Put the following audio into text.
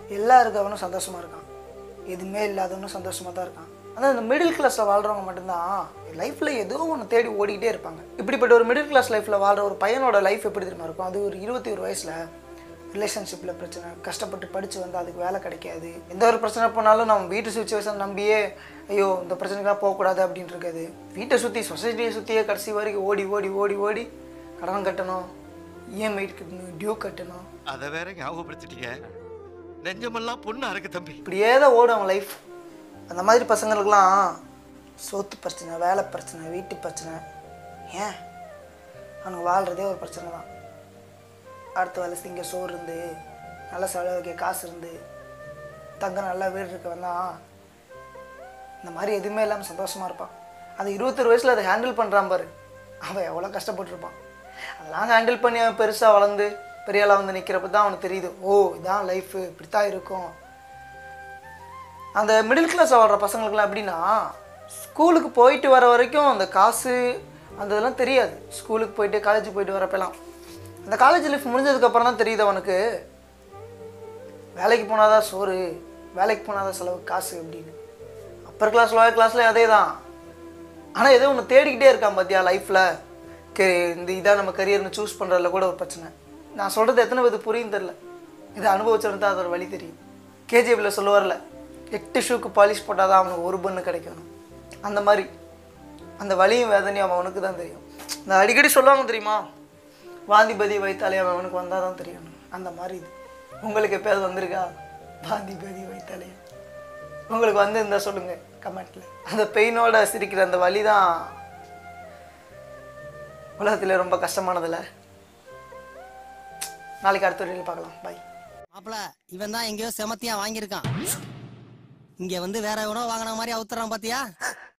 எல்லாம் இருக்கவனும் சந்தோஷமாக இருக்கான் எதுவுமே இல்லாதவனும் சந்தோஷமாக தான் இருக்கான் ஆனால் இந்த மிடில் கிளாஸில் வாழ்கிறவங்க மட்டும்தான் லைஃப்பில் ஏதோ ஒன்று தேடி ஓடிக்கிட்டே இருப்பாங்க இப்படிப்பட்ட ஒரு மிடில் கிளாஸ் லைஃப்பில் வாழ்கிற ஒரு பையனோட லைஃப் எப்படி தெரியுமா இருக்கும் அது ஒரு இருபத்தி ஒரு வயசில் ரிலேஷன்ஷிப்பில் பிரச்சனை கஷ்டப்பட்டு படித்து வந்து அதுக்கு வேலை கிடைக்காது எந்த ஒரு பிரச்சனை போனாலும் நம்ம வீட்டு சுச்சுவேஷன் நம்பியே ஐயோ இந்த பிரச்சனைக்காக போகக்கூடாது அப்படின்னு இருக்காது வீட்டை சுற்றி சொசைட்டியை சுற்றியே கடைசி வரைக்கும் ஓடி ஓடி ஓடி ஓடி கடன் கட்டணும் இஎம்ஐ கட்டணும் டியூ கட்டணும் அதை வேற ஞாபகப்படுத்திட்டீங்க நெஞ்சமெல்லாம் பொண்ணா இருக்கு தம்பி இப்படியே தான் ஓடும் அவன் லைஃப் அந்த மாதிரி பசங்களுக்கெல்லாம் சொத்து பிரச்சனை வேலை பிரச்சனை வீட்டு பிரச்சனை ஏன் அவனுக்கு வாழ்கிறதே ஒரு பிரச்சனை தான் அடுத்த வேலை திங்க சோறு இருந்து நல்ல செலவுக்கு காசு இருந்து தங்க நல்ல வீடு இருக்க வந்தான் இந்த மாதிரி எதுவுமே இல்லாமல் சந்தோஷமாக இருப்பான் அது இருபத்தொரு வயசில் அதை ஹேண்டில் பண்ணுறான் பாரு அவன் எவ்வளோ கஷ்டப்பட்டிருப்பான் அதெல்லாம் ஹேண்டில் பண்ணி அவன் பெருசாக வளர்ந்து பெரிய ஆளாக வந்து நிற்கிறப்ப தான் அவனுக்கு தெரியுது ஓ இதான் லைஃபு இப்படி தான் இருக்கும் அந்த மிடில் கிளாஸ் வாழ்கிற பசங்களுக்குலாம் எப்படின்னா ஸ்கூலுக்கு போயிட்டு வர வரைக்கும் அந்த காசு அந்த இதெல்லாம் தெரியாது ஸ்கூலுக்கு போயிட்டு காலேஜ் போயிட்டு வரப்பெல்லாம் அந்த காலேஜ் லைஃப் முடிஞ்சதுக்கப்புறம் தான் தெரியுது அவனுக்கு வேலைக்கு போனாதான் சோறு வேலைக்கு போனாதான் செலவு காசு அப்படின்னு அப்பர் கிளாஸ் லோயர் கிளாஸ்ல அதே தான் ஆனால் ஏதோ ஒன்று தேடிக்கிட்டே இருக்கான் பார்த்தியா லைஃப்பில் கே இந்த இதான் நம்ம கரியர்னு சூஸ் பண்ணுறதுல கூட ஒரு பிரச்சனை நான் சொல்கிறது எத்தனை பேருக்கு புரியும் தெரில இதை அனுபவிச்சிருந்தா அதோட வழி தெரியும் கேஜிஎஃப்ல சொல்லுவார்ல எட்டு ஷூக்கு பாலிஷ் போட்டால் தான் அவனுக்கு ஒரு பண்ணு கிடைக்கணும் அந்த மாதிரி அந்த வலியும் வேதனையும் அவனுக்கு தான் தெரியும் இந்த அடிக்கடி சொல்லுவாங்க தெரியுமா வாந்திபதி வைத்தாலே அவன் அவனுக்கு வந்தால் தான் தெரியும் அந்த மாதிரி இது உங்களுக்கு எப்பயாவது வந்திருக்கா வாந்திபதி வைத்தாலே உங்களுக்கு வந்து இருந்தால் சொல்லுங்கள் கமெண்ட்டில் அந்த பெயினோட சிரிக்கிற அந்த வலி தான் உலகத்தில் ரொம்ப கஷ்டமானதில்ல நாளைக்கு அடுத்த வீடியோவில் பார்க்கலாம் பாய் மாப்பிள இவன் தான் எங்கேயோ செமத்தியா வாங்கியிருக்கான் இங்க வந்து வேற எவனோ வாங்கின மாதிரி அவுத்துறான் பாத்தியா